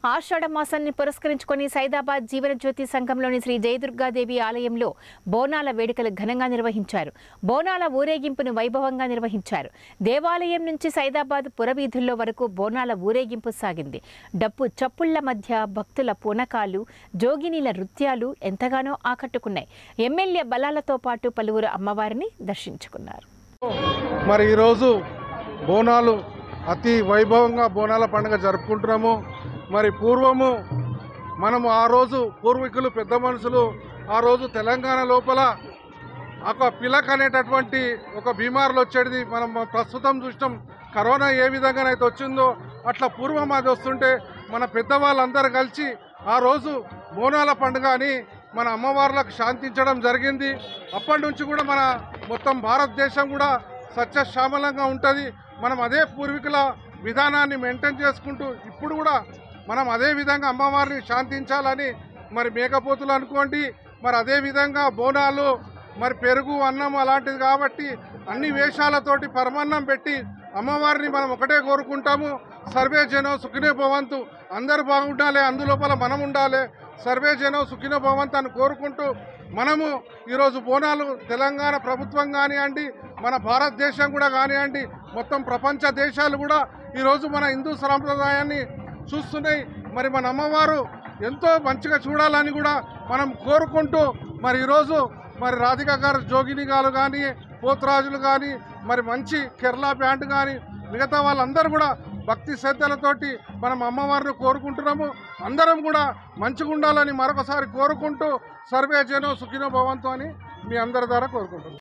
ఆషాఢ మాసాన్ని పురస్కరించుకొని సైదాబాద్ జీవన జ్యోతి సంఘంలోని శ్రీ జయదుర్గాదేవి ఆలయంలో బోనాల వేడుకలు ఘనంగా నిర్వహించారు బోనాల ఊరేగింపును వైభవంగా నిర్వహించారు దేవాలయం నుంచి సైదాబాద్ పురవీధుల్లో వరకు బోనాల ఊరేగింపు సాగింది డప్పు చప్పుళ్ల మధ్య భక్తుల పూనకాలు జోగినీల నృత్యాలు ఎంతగానో ఆకట్టుకున్నాయి ఎమ్మెల్యే బలాలతో పాటు పలువురు అమ్మవారిని దర్శించుకున్నారు మరి ఈరోజు బోనాలు అతి వైభవంగా బోనాల పండుగ జరుపుకుంటున్నాము మరి పూర్వము మనము ఆ రోజు పూర్వీకులు పెద్ద మనుషులు ఆ రోజు తెలంగాణ లోపల ఒక పిలక్ అనేటటువంటి ఒక బీమార్లు వచ్చేది మనం ప్రస్తుతం చూసినాం కరోనా ఏ విధంగానైతే వచ్చిందో అట్లా పూర్వం అది వస్తుంటే మన పెద్దవాళ్ళందరూ కలిసి ఆ రోజు బోనాల పండుగ అని మన అమ్మవార్లకు శాంతించడం జరిగింది అప్పటి నుంచి కూడా మన మొత్తం భారతదేశం కూడా సత్యశ్యామలంగా ఉంటుంది మనం అదే పూర్వీకుల విధానాన్ని మెయింటైన్ చేసుకుంటూ ఇప్పుడు కూడా మనం అదే విధంగా అమ్మవారిని శాంతించాలని మరి మేకపోతులు అనుకోండి మరి అదే విధంగా బోనాలు మరి పెరుగు అన్నం అలాంటిది కాబట్టి అన్ని వేషాలతోటి పరమాన్నం పెట్టి అమ్మవారిని మనం ఒకటే కోరుకుంటాము సర్వే జనం సుఖినే భవంతు అందరూ బాగుండాలి అందులోపల మనం ఉండాలి సర్వే జనం సుఖినో భవంతు అని కోరుకుంటూ మనము ఈరోజు బోనాలు తెలంగాణ ప్రభుత్వం కానివ్వండి మన భారతదేశం కూడా కానివ్వండి మొత్తం ప్రపంచ దేశాలు కూడా ఈరోజు మన హిందూ సాంప్రదాయాన్ని చూస్తున్నాయి మరి మన అమ్మవారు ఎంతో మంచిగా చూడాలని కూడా మనం కోరుకుంటూ మరి ఈరోజు మరి రాధిక గారు జోగిని గారు కానీ పోతురాజులు కానీ మరి మంచి కేరళ బ్యాండ్ కానీ మిగతా వాళ్ళందరూ కూడా భక్తి శ్రద్ధలతోటి మనం అమ్మవారిని కోరుకుంటున్నాము అందరం కూడా మంచిగా ఉండాలని మరొకసారి కోరుకుంటూ సర్వే జనం సుఖినో భవంతు అని మీ అందరి ద్వారా కోరుకుంటున్నాం